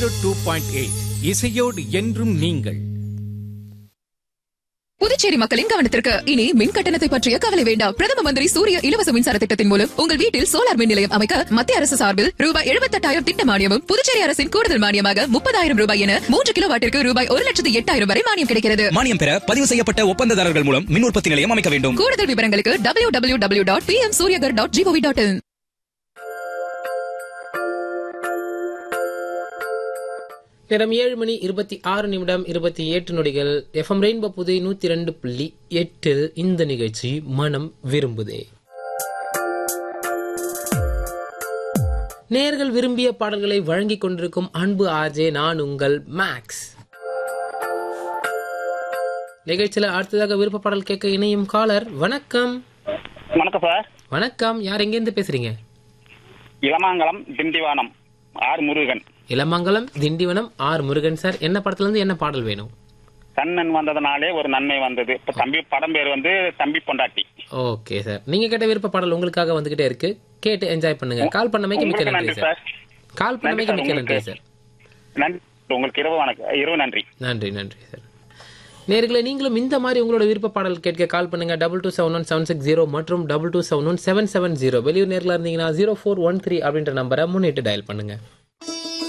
Zero two point eight இசையோடு என்றும் நீங்கள் புதுச்சேரி மக்களின் கவனத்திற்கு இனி மின் கட்டணத்தை பற்றிய கவலை வேண்டாம் பிரதம மந்திரி சூரிய இலவச மின்சார திட்டத்தின் மூலம் உங்கள் வீட்டில் சோலார் மின் நிலையம் அமைக்க மத்திய அரசு சார்பில் ரூபாய் எழுபத்தெட்டாயிரம் திட்ட மானியமும் புதுச்சேரி அரசின் கூடுதல் மானியமாக முப்பதாயிரம் ரூபாய் என மூன்று கிலோ வாட்டிற்கு ரூபாய் ஒரு லட்சத்து எட்டாயிரம் வரை மானியம் கிடைக்கிறது மானியம் பெற பதிவு செய்யப்பட்ட ஒப்பந்ததாரர்கள் மூலம் மின் உற்பத்தி நிலையம் அமைக்க வேண்டும் கூடுதல் விவரங்களுக்கு W W W dot P M Suryaghar dot G O V dot in நேரம் ஏழு மணி இருபத்தி ஆறு நிமிடம் இருபத்தி எட்டு நொடிகள் எஃப்எம் ரெயின்போ புதை நூத்தி ரெண்டு புள்ளி எட்டில் இந்த நிகழ்ச்சி மனம் விரும்புதே நேர்கள் விரும்பிய பாடல்களை வழங்கிக் கொண்டிருக்கும் அன்பு ஆர்ஜே நான் உங்கள் மேக்ஸ் நிகழ்ச்சியில அடுத்ததாக விருப்ப பாடல் கேட்க இணையும் காலர் வணக்கம் வணக்கம் சார் வணக்கம் யார் எங்கேருந்து பேசுறீங்க Ilamangalam Tindivanam R Murugan Ilamangalam Tindivanam R Murugan sir என்ன படத்துல இருந்து என்ன பாடல் வேணும் கண்ணன் வந்ததுனாலே ஒரு நன்மை வந்தது இப்ப தம்பி படம் பேர் வந்து தம்பி பொண்டாட்டி ஓகே சார் நீங்க கேட்ட விருப்ப பாடல் உங்களுக்காக வந்துகிட்டே இருக்கு கேட்டு என்ஜாய் பண்ணுங்க கால் பண்ணமைக்கு மிக்க உங்களுக்கு நன்றி நன்றி சார் சார் கால் பண்ணமைக்கு நன்றி மிக்க சார், நன்றி உங்களுக்கு. சார் நன்றி உங்களுக்கு இரவு வணக்கம் இரவு நன்றி நன்றி நன்றி சார் நேர்களை நீங்களும் இந்த மாதிரி உங்களோட விருப்ப பாடல் கேட்க கால் பண்ணுங்க double two seven one seven six zero மற்றும் double two seven one seven seven zero வெளியூர் நேரில் இருந்தீங்கன்னா ஜீரோ ஃபோர் ஒன் த்ரீ அப்படின்ற நம்பரை முன்னிட்டு டயல் பண்ணுங்க